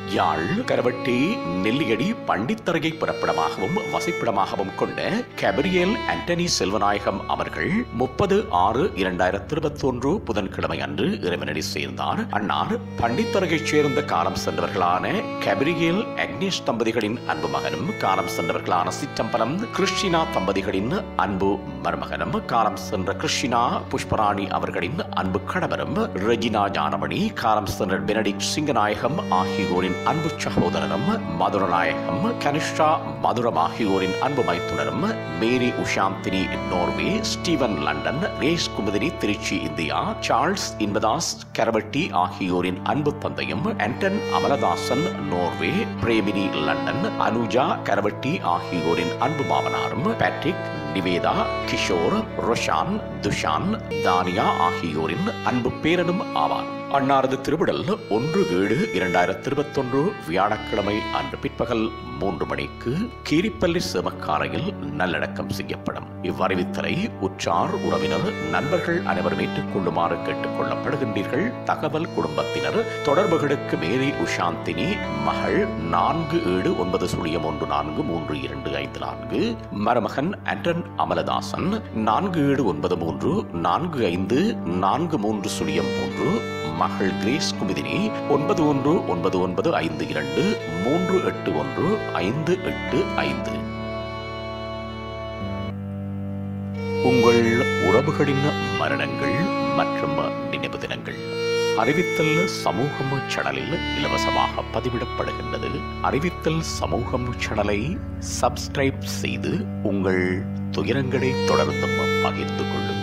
யாழ் கரவட்டி நெல்லியடி பண்டித்தரையை பிறப்பிடமாகவும் வசிப்பிடமாகவும் கொண்ட கபிரியல் ஆண்டனி செல்வநாயகம் அவர்கள் முப்பது ஆறு இரண்டாயிரத்தி இருபத்தி ஒன்று புதன்கிழமை அன்று இறைவனடி சேர்ந்தார் அன்னார் பண்டித்தரையைச் சேர்ந்த காலம் சென்றவர்களான கபிரியல் அக்னேஷ் தம்பதிகளின் அன்பு மகனும் காலம் சென்றவர்களான சிற்றம்பலம் கிறிஸ்டினா தம்பதிகளின் அன்பு மருமகனும் காலம் சென்ற கிறிஸ்டினா புஷ்பராணி அவர்களின் அன்பு கணவரும் ரெஜினா ஞானமணி காலம் சென்ற பெனடிக் சிங்கநாயகம் ஆகியோரின் அன்பு சகோதரரும் மதுரநாயகம் கனிஷ்டா மதுரம் ஆகியோரின் அன்பு மைத்துனரும் Mary Ushanthini Norway Steven London ரேஸ் குமுதினி திருச்சி இந்தியா சார்ல்ஸ் இன்பதாஸ் கரவட்டி ஆகியோரின் அன்பு தந்தையும் Anton Amalathasan Norway Premini London Anuja Karavatti ஆகியோரின் அன்பு மாமனாரும் பேட்ரிக் நிவேதா கிஷோர் ரொஷான் துஷான் தானியா ஆகியோரின் அன்பு பேரனும் ஆவார் அன்னாரது திருவிடல் ஒன்று ஏழு இரண்டாயிரத்தி இருபத்தொன்று வியாழக்கிழமை அன்று பிற்பகல் மூன்று மணிக்கு கீரிப்பள்ளி சிமக்காரையில் நல்லடக்கம் செய்யப்படும் இவ்வறிவித்தலை உற்றார் உறவினர் நண்பர்கள் அனைவரும் ஏற்றுக் கொள்ளுமாறு கேட்டுக் கொள்ளப்படுகின்றீர்கள் தகவல் குடும்பத்தினர் தொடர்புகளுக்கு மேரி உஷாந்தினி மகள் நான்கு ஏழு ஒன்பது சுழியம் ஒன்று நான்கு மூன்று இரண்டு ஐந்து நான்கு மருமகன் ஆண்டன் அமலதாசன் நான்கு ஏழு ஒன்பது மூன்று நான்கு ஐந்து நான்கு மூன்று சுழியம் மூன்று மகள் கிரேஸ் குமுதினி ஒன்பது ஒன்று ஒன்பது ஒன்பது ஐந்து இரண்டு மூன்று எட்டு ஒன்று ஐந்து எட்டு ஐந்து உங்கள் உறவுகளின் மரணங்கள் மற்றும் நினைவு தினங்கள் அறிவித்தல் சமூகம் சேனலில் இலவசமாக பதிவிடப்படுகின்றது அறிவித்தல் சமூகம் சேனலை சப்ஸ்கிரைப் செய்து உங்கள் துயரங்களை தொடர்ந்தும் பகிர்ந்து கொள்ளுங்கள்